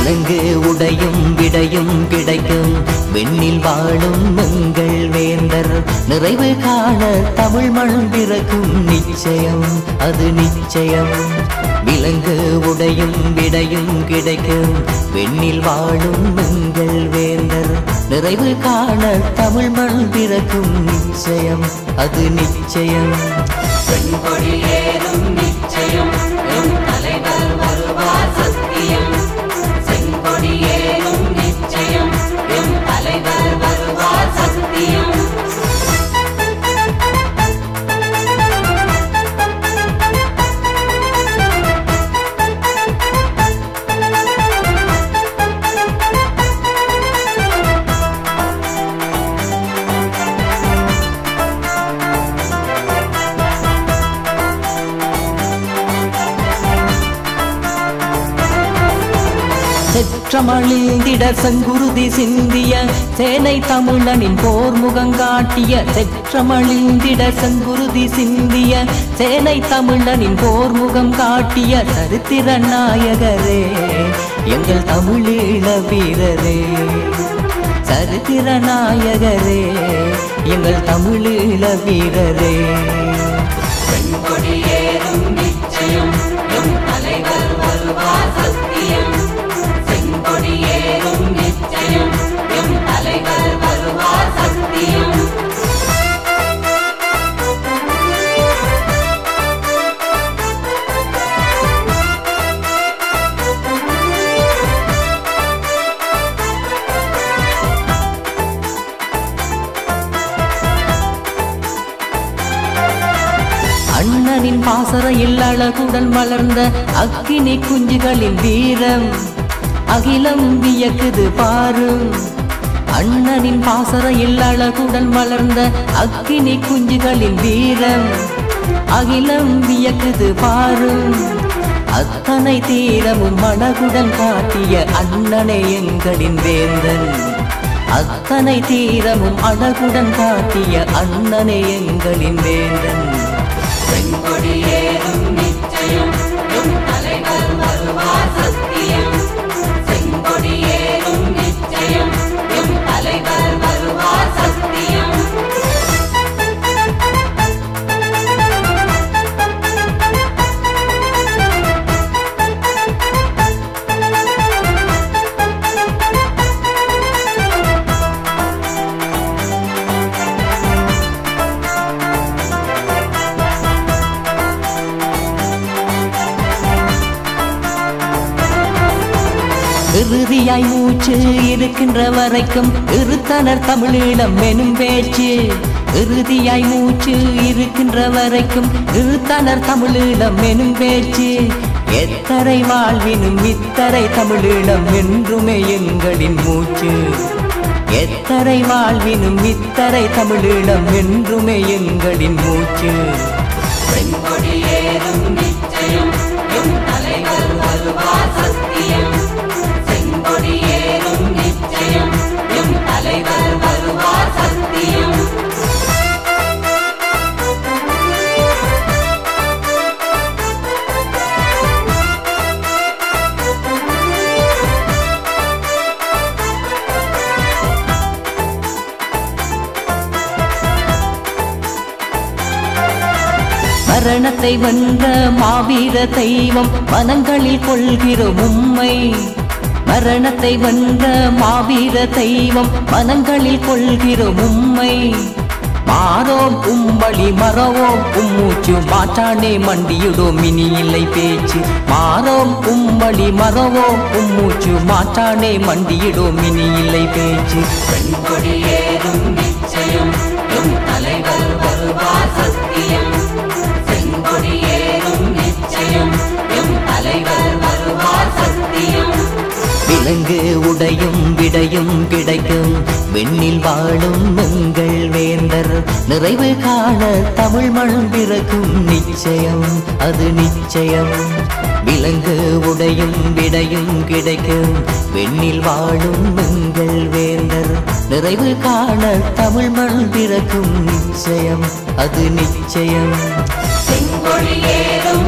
விலங்கு உடையும் விடையும் கிடைக்கும் வெண்ணில் வாழும் எங்கள் வேந்தர் நிறைவு காண தமிழ் மண் பிறக்கும் நிச்சயம் அது நிச்சயம் விலங்கு உடையும் விடையும் கிடைக்கும் வெண்ணில் வாழும் எங்கள் வேந்தர் நிறைவு காண தமிழ் மண் பிறக்கும் நிச்சயம் அது நிச்சயம் செங்கொடியேறும் நிச்சயம் எம் தலைவர் வருவார் சத்தியம் செங்கொடியேறும் நிச்சயம் எம் தலைவர் வருவார் சத்தியம் செற்றமழிந்திட சங்குருதி சிந்திய சேனை தமிழனின் போர் முகங்காட்டிய செற்றமழிந்திட சங்குருதி சிந்திய சேனை தமிழனின் போர் முகம் காட்டிய சரித்திர நாயகரே எங்கள் தமிழீழ வீரரே சரித்திர நாயகரே எங்கள் தமிழீழ வீரரே செங்கொடியேறும் நிச்சயம் எம் தலைவர் வருவார் சத்தியம் செங்கொடியேறும் நிச்சயம் எம் தலைவர் வருவார் சத்தியம் அண்ணனின் பாசறையில் அழகுடன் வளர்ந்த அக்கினி குஞ்சுகளின் வீரம் அகிலம் வியக்குது பாரு அண்ணனின் பாசறையில் அழகுடன் வளர்ந்த அக்கினி குஞ்சுகளின் வீரம் அகிலம் வியக்குது பாரு அத்தனை தீரமும் அழகுடன் காட்டிய அண்ணனே எங்களின் வேந்தன் அத்தனை தீரமும் அழகுடன் காட்டிய அண்ணனே எங்களின் வேந்தன் செங்கொடியேறும் நிச்சயம் எம் தலைவர் வருவார் சத்தியம் செங்கொடியேறும் நிச்சயம் எம் தலைவர் வருவார் சத்தியம் இறுதியாய் மூச்சு இருக்கின்ற வரைக்கும் இருத்தனர் தமிழீழம் எனும் பேச்சு இறுதியாய் மூச்சு இருக்கின்ற வரைக்கும் இருத்தனர் தமிழீழம் எனும் பேச்சு எத்தரை வாழ்வினும் இத்தரை தமிழீழம் என்றுமே எங்களின் மூச்சு எத்தரை வாழ்வினும் இத்தரை தமிழீழம் என்றுமே எங்களின் மூச்சு செங்கொடியேறும் நிச்சயம் எம் தலைவர் வருவார் சத்தியம் செங்கொடியேறும் நிச்சயம் எம் தலைவர் வருவார் சத்தியம் மரணத்தை வென்ற மாவீர தெய்வம் மனங்களில் கொள்கிறோம் உம்மை மரணத்தை வென்ற மாவீர தெய்வம் மனங்களில் கொள்கிறோம் உம்மை மாறோம் உம்பளி மறவோம் உம்மூச்சு மாற்றானே மண்டியிடோம் இனி இல்லை பேச்சு மாறோம் உம்பளி மறவோம் உம்மூச்சு மாற்றானே மண்டியிடோம் இனி இல்லை பேச்சு செங்கொடியேறும் நிச்சயம் எம் தலைவர் வருவார் சத்தியம் செங்கொடியேறும் நிச்சயம் எம் தலைவர் வருவார் சத்தியம் விலங்கு உடையும் விடையும் கிடைக்கும் வெண்ணில் வாழும் எங்கள் வேந்தர் நிறைவு காண தமிழ் மண் பிறக்கும் நிச்சயம் அது நிச்சயம் விலங்கு உடையும் விடையும் கிடைக்கும் வெண்ணில் வாழும் எங்கள் வேந்தர் நிறைவு காண தமிழ் மண் பிறக்கும் நிச்சயம் அது நிச்சயம் செங்கொடியேறும்